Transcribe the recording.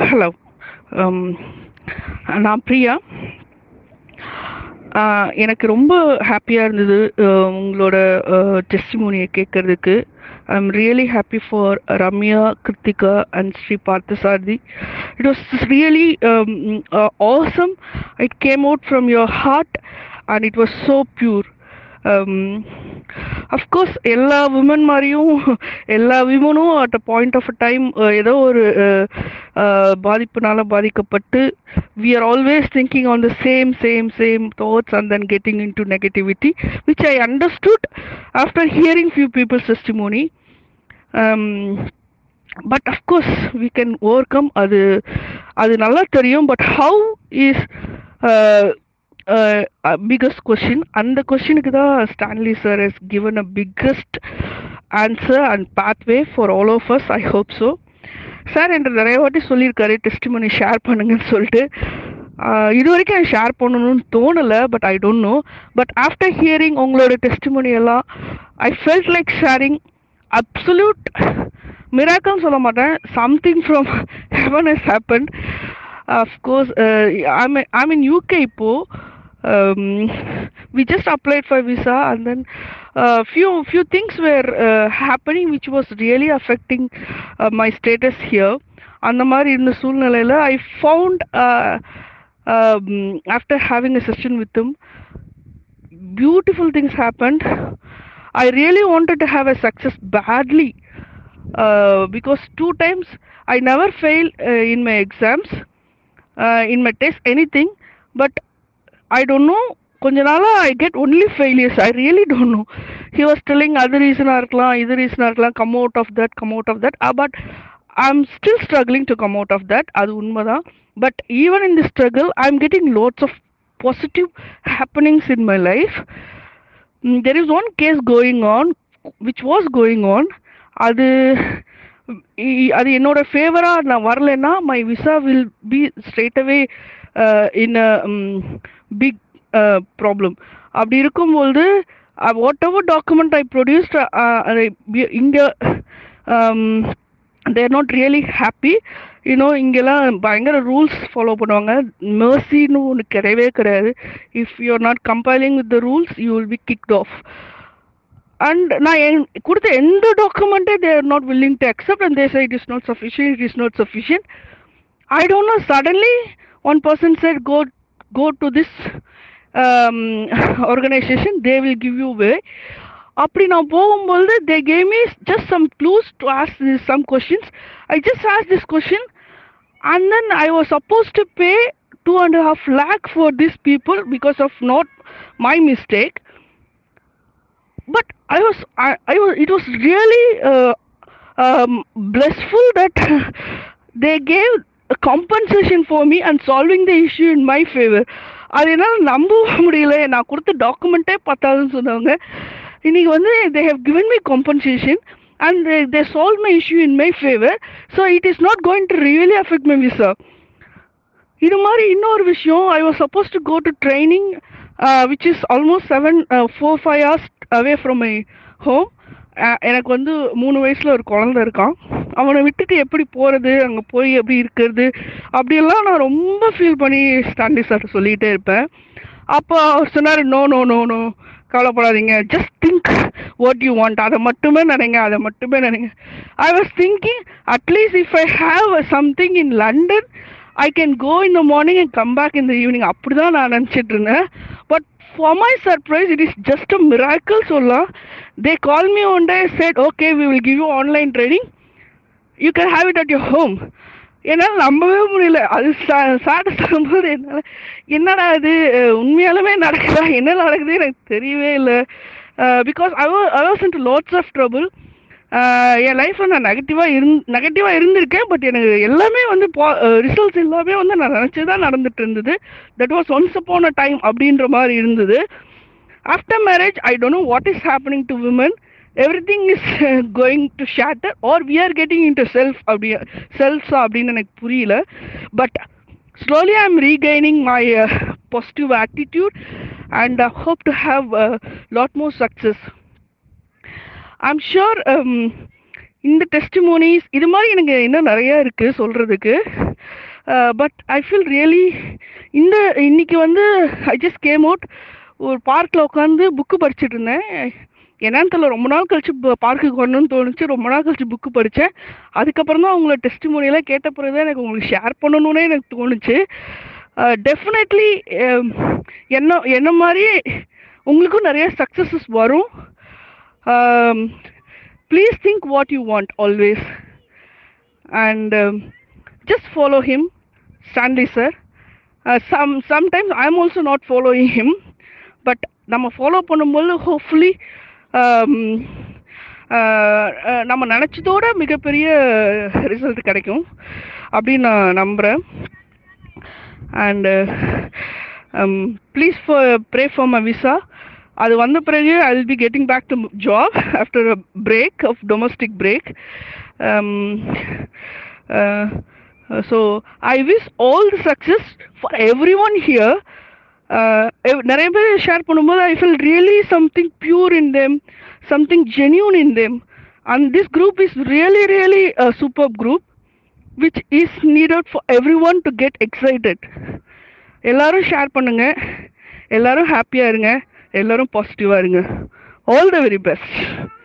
Hello நான் பிரியா ஆ, எனக்கு ரொம்ப ஹாப்பியாக இருந்தது அஹ், உங்களோட டெஸ்டிமோனியை கேட்கறதுக்கு I am really happy for Ramya Krithika and Sri Parthasarathy it was really awesome it came out from your heart and it was so pure of course எல்லா விமன் மாதிரியும் எல்லா விமனும் at a point of a time ஏதோ ஒரு அஹ், அஹ், பாதிப்புனால பாதிக்கப்பட்டு we are always thinking on the same same same thoughts and then getting into negativity which i understood after hearing few people's testimony um, but of course we can overcome அது அது நல்லா தெரியும் but how is uh, uh, biggest question அந்த கொஸ்டினுக்கு தான் Stanley sir has given a biggest answer and pathway for all of us i hope so sir என்று நிறைய வாட்டி சொல்லியிருக்காரு டெஸ்டிமனி ஷேர் பண்ணுங்கன்னு சொல்லிட்டு ஆஹ் இது வரைக்கும் எனக்கு ஷேர் பண்ணணும்னு தோணலை but I don't know but after hearing உங்களோட டெஸ்டிமனி எல்லாம் I felt like sharing absolute மிராக்கல்னு சொல்ல மாட்டேன் something from heaven has happen of course I'm I'm in UK இப்போ um, we just applied for visa and then uh, few few things were uh, happening which was really affecting uh, my status here அந்த மாதிரி இருந்த சூழ்நிலையில் I found after having a session with him beautiful things happened i really wanted to have a success badly uh, because two times i never failed uh, in my exams uh, in my test anything but I don't know கொஞ்ச நாளா I get only failures I really don't know he was telling அது ரீசனாக இருக்கலாம் இது ரீசனாக இருக்கலாம் come out of that come out of that but I am still struggling to come out of that அது உண்மைதான் but even in the struggle I am getting lots of positive happenings in my life there is one case going on which was going on அது இ- அது என்னோட ஃபேவரா நான் வரலைன்னா my visa will be straight away in big problem அப்படி இருக்கும்பொழுது whatever document I produced இங்கே they're not really happy you know இங்கெல்லாம் பயங்கர ரூல்ஸ் ஃபாலோ பண்ணுவாங்க mercyன்னு ஒன்று கிடையவே கிடையாது if you are not complying with the rules you will be kicked off and நான் என் கொடுத்த எந்த டாக்குமெண்ட்டே they are not willing to accept and they say it is not sufficient it is not sufficient I don't know suddenly one person said go go to this organisation they will give you way அப்படி நான் போகும்போது they gave me just some clues to ask some questions I just ask this question and then I was supposed to pay two and a half lakh for these people because of not my mistake. But I was, I, I was, it was really uh, um, blissful that they gave a compensation for me and solving the issue in my favor. அது என்னால் நம்பவே முடியல நான் கொடுத்த டாக்குமெண்ட்டே பத்தாதுன்னு சொன்னவங்க இன்னைக்கு வந்து they have given me compensation and they solve my issue in my favour so it is not going to really affect my visa இது மாதிரி இன்னொரு விஷயம் I was suppose to go to training which is almost seven four five hours away from my home எனக்கு வந்து மூணு வயசுல ஒரு குழந்தை இருக்கான் அவனை விட்டுட்டு எப்படி போறது அங்க போய் எப்படி இருக்கிறது அப்படியெல்லாம் நான் ரொம்ப ஃபீல் பண்ணி ஸ்டான்லி சார் சொல்லிட்டே இருப்பேன் அப்போ அவர் சொன்னார் நோ நோ நோ நோ கவலைப்படாதீங்க just think what you want அதை மட்டுமே நினைங்க அதை மட்டுமே நினைங்க I was thinking at least if I have something in London I can go in the morning and come back in the evening அப்படிதான் நான் நினச்சிட்டு இருந்தேன் but for my surprise it is just a miracle சொல்லலாம் they call me one day said okay we will give you online training you can have it at your home என்னால் நம்பவே முடியல அது சாட்ட சொல்லும்போது என்னால் என்னடா இது அஹ் உண்மையாலுமே நடக்குதா என்ன நடக்குது எனக்கு தெரியவே இல்லை because I I was in lots of trouble என் லைஃப்பில் நான் நெகட்டிவாக இருந் நெகட்டிவாக இருந்திருக்கேன் பட் எனக்கு எல்லாமே வந்து ரிசல்ட்ஸ் எல்லாமே வந்து நான் நினச்சி தான் நடந்துட்டு இருந்தது that was once upon a time அப்படின்ற மாதிரி இருந்தது after marriage I don't know what is happening to women everything is going to shatter or we are getting into self அப்படி செல்ஃப்ஸா அப்படின்னு எனக்கு புரியல but slowly i'm regaining my uh, positive attitude and uh, hope to have a lot more success i'm sure um, இந்த testimonies இது மாதிரி எனக்கு இன்னும் நிறைய இருக்கு சொல்றதுக்கு பட் ஐ ஃபீல் ரியலி இந்த இன்னைக்கு வந்து ஐ ஜஸ்ட் கேம் அவுட் ஒரு பார்க்கில் உட்காந்து புக்கு படிச்சுட்டு இருந்தேன் என்னன்னு தெரியல ரொம்ப நாள் கழிச்சு பார்க்குக்கு வரணும்னு தோணுச்சு ரொம்ப நாள் கழிச்சு புக்கு படித்தேன் அதுக்கப்புறம் தான் உங்களோட டெஸ்ட் மொழியெல்லாம் கேட்ட பிறகு தான் எனக்கு உங்களுக்கு ஷேர் பண்ணணும்னே எனக்கு தோணுச்சு டெஃபினெட்லி என்ன என்ன மாதிரி உங்களுக்கும் நிறைய சக்ஸஸஸ் வரும் please think what you want always and just follow him Stanley sir some sometimes I am also not following him but நம்ம ஃபாலோ பண்ணும்போது ஹோப்ஃபுல்லி நம்ம நினச்சதோட மிகப்பெரிய ரிசல்ட் கிடைக்கும் அப்படின்னு நான் நம்புகிறேன் and please pray for my visa அது வந்த பிறகு I will be getting back to job after a break of domestic break so I wish all the success for every everyone here நிறைய பேர் ஷேர் பண்ணும்போது I feel really something pure in them something genuine in them and this group is really really super group which is needed for every one to get excited எல்லாரும் share பண்ணுங்க எல்லாரும் ஹாப்பியாக இருங்க எல்லாரும் பாசிட்டிவாக இருங்க ஆல் த வெரி பெஸ்ட்